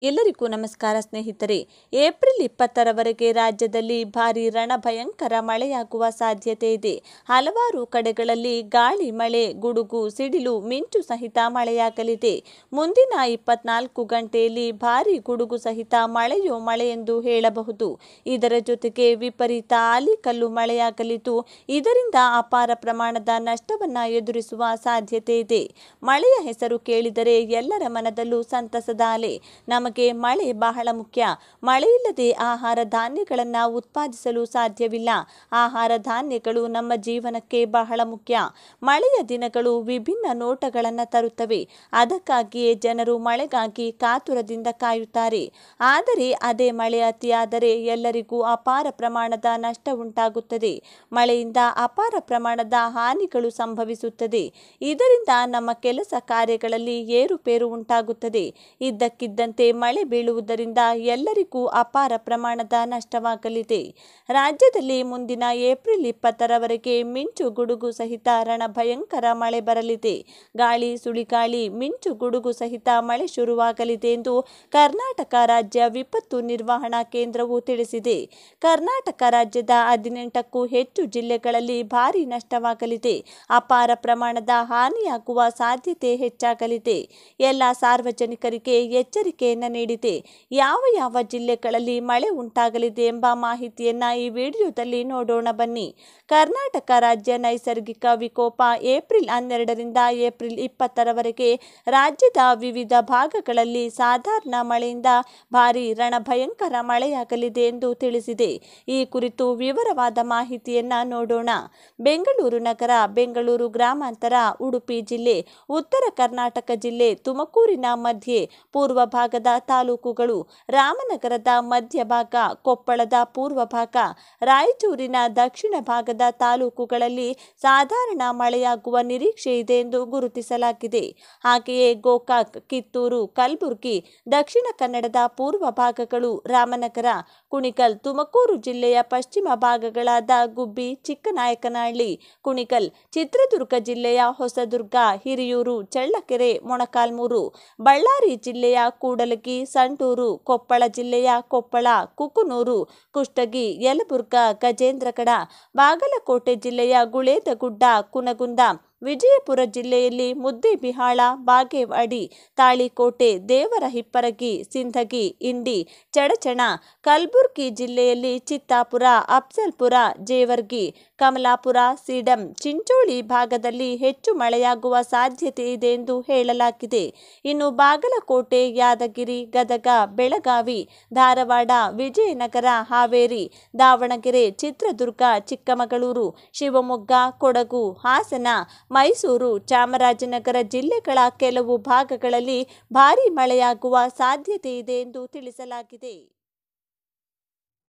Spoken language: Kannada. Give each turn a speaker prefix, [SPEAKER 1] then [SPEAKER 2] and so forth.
[SPEAKER 1] ಎಲ್ಲರಿಗೂ ನಮಸ್ಕಾರ ಸ್ನೇಹಿತರೆ ಏಪ್ರಿಲ್ ಇಪ್ಪತ್ತರವರೆಗೆ ರಾಜ್ಯದಲ್ಲಿ ಭಾರೀ ರಣಭಯಂಕರ ಮಳೆಯಾಗುವ ಸಾಧ್ಯತೆ ಇದೆ ಹಲವಾರು ಕಡೆಗಳಲ್ಲಿ ಗಾಳಿ ಮಳೆ ಗುಡುಗು ಸಿಡಿಲು ಮಿಂಚು ಸಹಿತ ಮಳೆಯಾಗಲಿದೆ ಮುಂದಿನ ಇಪ್ಪತ್ನಾಲ್ಕು ಗಂಟೆಯಲ್ಲಿ ಭಾರೀ ಗುಡುಗು ಸಹಿತ ಮಳೆಯೋ ಮಳೆ ಎಂದು ಹೇಳಬಹುದು ಇದರ ಜೊತೆಗೆ ವಿಪರೀತ ಆಲಿಕಲ್ಲು ಮಳೆಯಾಗಲಿದ್ದು ಇದರಿಂದ ಅಪಾರ ಪ್ರಮಾಣದ ನಷ್ಟವನ್ನ ಎದುರಿಸುವ ಸಾಧ್ಯತೆ ಇದೆ ಮಳೆಯ ಹೆಸರು ಕೇಳಿದರೆ ಎಲ್ಲರ ಮನದಲ್ಲೂ ಸಂತಸದ ಅಲೆ ನಮಗೆ ಮಳೆ ಬಹಳ ಮುಖ್ಯ ಮಳೆಯಿಲ್ಲದೆ ಆಹಾರ ಧಾನ್ಯಗಳನ್ನು ಉತ್ಪಾದಿಸಲು ಸಾಧ್ಯವಿಲ್ಲ ಆಹಾರ ಧಾನ್ಯಗಳು ನಮ್ಮ ಜೀವನಕ್ಕೆ ಬಹಳ ಮುಖ್ಯ ಮಳೆಯ ದಿನಗಳು ವಿಭಿನ್ನ ನೋಟಗಳನ್ನು ತರುತ್ತವೆ ಅದಕ್ಕಾಗಿಯೇ ಜನರು ಮಳೆಗಾಗಿ ಕಾತುರದಿಂದ ಕಾಯುತ್ತಾರೆ ಆದರೆ ಅದೇ ಮಳೆ ಅತಿಯಾದರೆ ಎಲ್ಲರಿಗೂ ಅಪಾರ ಪ್ರಮಾಣದ ನಷ್ಟ ಉಂಟಾಗುತ್ತದೆ ಮಳೆಯಿಂದ ಅಪಾರ ಪ್ರಮಾಣದ ಹಾನಿಗಳು ಸಂಭವಿಸುತ್ತದೆ ಇದರಿಂದ ನಮ್ಮ ಕೆಲಸ ಕಾರ್ಯಗಳಲ್ಲಿ ಏರುಪೇರು ಉಂಟಾಗುತ್ತದೆ ಇದ್ದಕ್ಕಿದ್ದಂತೆ ಮಳೆ ಬೀಳುವುದರಿಂದ ಎಲ್ಲರಿಗೂ ಅಪಾರ ಪ್ರಮಾಣದ ನಷ್ಟವಾಗಲಿದೆ ರಾಜ್ಯದಲ್ಲಿ ಮುಂದಿನ ಏಪ್ರಿಲ್ ಇಪ್ಪತ್ತರವರೆಗೆ ಮಿಂಚು ಗುಡುಗು ಸಹಿತ ರಣಭಯಂಕರ ಮಳೆ ಬರಲಿದೆ ಗಾಳಿ ಸುಳಿಗಾಳಿ ಮಿಂಚು ಗುಡುಗು ಸಹಿತ ಮಳೆ ಶುರುವಾಗಲಿದೆ ಎಂದು ಕರ್ನಾಟಕ ರಾಜ್ಯ ವಿಪತ್ತು ನಿರ್ವಹಣಾ ಕೇಂದ್ರವು ತಿಳಿಸಿದೆ ಕರ್ನಾಟಕ ರಾಜ್ಯದ ಹದಿನೆಂಟಕ್ಕೂ ಹೆಚ್ಚು ಜಿಲ್ಲೆಗಳಲ್ಲಿ ಭಾರಿ ನಷ್ಟವಾಗಲಿದೆ ಅಪಾರ ಪ್ರಮಾಣದ ಹಾನಿಯಾಗುವ ಸಾಧ್ಯತೆ ಹೆಚ್ಚಾಗಲಿದೆ ಎಲ್ಲ ಸಾರ್ವಜನಿಕರಿಗೆ ಎಚ್ಚರಿಕೆಯನ್ನು ನೀಡಿದೆ ಯಾವ ಯಾವ ಜಿಲ್ಲೆಗಳಲ್ಲಿ ಮಳೆ ಉಂಟಾಗಲಿದೆ ಎಂಬ ಮಾಹಿತಿಯನ್ನ ಈ ವಿಡಿಯೋದಲ್ಲಿ ನೋಡೋಣ ಬನ್ನಿ ಕರ್ನಾಟಕ ರಾಜ್ಯ ನೈಸರ್ಗಿಕ ವಿಕೋಪ ಏಪ್ರಿಲ್ ಹನ್ನೆರಡರಿಂದ ಏಪ್ರಿಲ್ ಇಪ್ಪತ್ತರವರೆಗೆ ರಾಜ್ಯದ ವಿವಿಧ ಭಾಗಗಳಲ್ಲಿ ಸಾಧಾರಣ ಮಳೆಯಿಂದ ಭಾರಿ ರಣಭಯಂಕರ ಮಳೆಯಾಗಲಿದೆ ಎಂದು ತಿಳಿಸಿದೆ ಈ ಕುರಿತು ವಿವರವಾದ ಮಾಹಿತಿಯನ್ನ ನೋಡೋಣ ಬೆಂಗಳೂರು ನಗರ ಬೆಂಗಳೂರು ಗ್ರಾಮಾಂತರ ಉಡುಪಿ ಜಿಲ್ಲೆ ಉತ್ತರ ಕರ್ನಾಟಕ ಜಿಲ್ಲೆ ತುಮಕೂರಿನ ಮಧ್ಯೆ ಪೂರ್ವ ಭಾಗದ ತಾಲೂಕುಗಳು ರಾಮನಗರದ ಮಧ್ಯಭಾಗ ಕೊಪ್ಪಳದ ಪೂರ್ವ ಭಾಗ ರಾಯಚೂರಿನ ದಕ್ಷಿಣ ಭಾಗದ ತಾಲೂಕುಗಳಲ್ಲಿ ಸಾಧಾರಣ ಮಳೆಯಾಗುವ ನಿರೀಕ್ಷೆ ಇದೆ ಎಂದು ಗುರುತಿಸಲಾಗಿದೆ ಹಾಗೆಯೇ ಗೋಕಾಕ್ ಕಿತ್ತೂರು ಕಲಬುರಗಿ ದಕ್ಷಿಣ ಕನ್ನಡದ ಪೂರ್ವ ಭಾಗಗಳು ರಾಮನಗರ ಕುಣಿಕಲ್ ತುಮಕೂರು ಜಿಲ್ಲೆಯ ಪಶ್ಚಿಮ ಭಾಗಗಳಾದ ಗುಬ್ಬಿ ಚಿಕ್ಕನಾಯಕನಹಳ್ಳಿ ಕುಣಿಕಲ್ ಚಿತ್ರದುರ್ಗ ಜಿಲ್ಲೆಯ ಹೊಸದುರ್ಗ ಹಿರಿಯೂರು ಚಳ್ಳಕೆರೆ ಮೊಣಕಾಲ್ಮೂರು ಬಳ್ಳಾರಿ ಜಿಲ್ಲೆಯ ಕೂಡಲಗಿ ಸಂಡೂರು ಕೊಪ್ಪಳ ಜಿಲ್ಲೆಯ ಕೊಪ್ಪಳ ಕುಕನೂರು ಕುಷ್ಟಗಿ ಯಲಬುರ್ಗಾ ಗಜೇಂದ್ರಗಡ ಬಾಗಲಕೋಟೆ ಜಿಲ್ಲೆಯ ಗುಳೇದಗುಡ್ಡ ಕುನಗುಂದ ವಿಜಯಪುರ ಜಿಲ್ಲೆಯಲ್ಲಿ ಮುದ್ದೇಬಿಹಾಳ ಬಾಗೇವಾಡಿ ತಾಳಿಕೋಟೆ ದೇವರ ಹಿಪ್ಪರಗಿ ಸಿಂಧಗಿ ಇಂಡಿ ಚಡಚಣ ಕಲಬುರ್ಗಿ ಜಿಲ್ಲೆಯಲ್ಲಿ ಚಿತ್ತಾಪುರ ಅಫ್ಜಲ್ಪುರ ಜೇವರ್ಗಿ ಕಮಲಾಪುರ ಸಿಡಂ ಚಿಂಚೋಳಿ ಭಾಗದಲ್ಲಿ ಹೆಚ್ಚು ಮಳೆಯಾಗುವ ಸಾಧ್ಯತೆ ಇದೆ ಎಂದು ಹೇಳಲಾಗಿದೆ ಇನ್ನು ಬಾಗಲಕೋಟೆ ಯಾದಗಿರಿ ಗದಗ ಬೆಳಗಾವಿ ಧಾರವಾಡ ವಿಜಯನಗರ ಹಾವೇರಿ ದಾವಣಗೆರೆ ಚಿತ್ರದುರ್ಗ ಚಿಕ್ಕಮಗಳೂರು ಶಿವಮೊಗ್ಗ ಕೊಡಗು ಹಾಸನ ಮೈಸೂರು ಚಾಮರಾಜನಗರ ಜಿಲ್ಲೆಗಳ ಕೆಲವು ಭಾಗಗಳಲ್ಲಿ ಭಾರೀ ಮಳೆಯಾಗುವ ಸಾಧ್ಯತೆ ಇದೆ ಎಂದು ತಿಳಿಸಲಾಗಿದೆ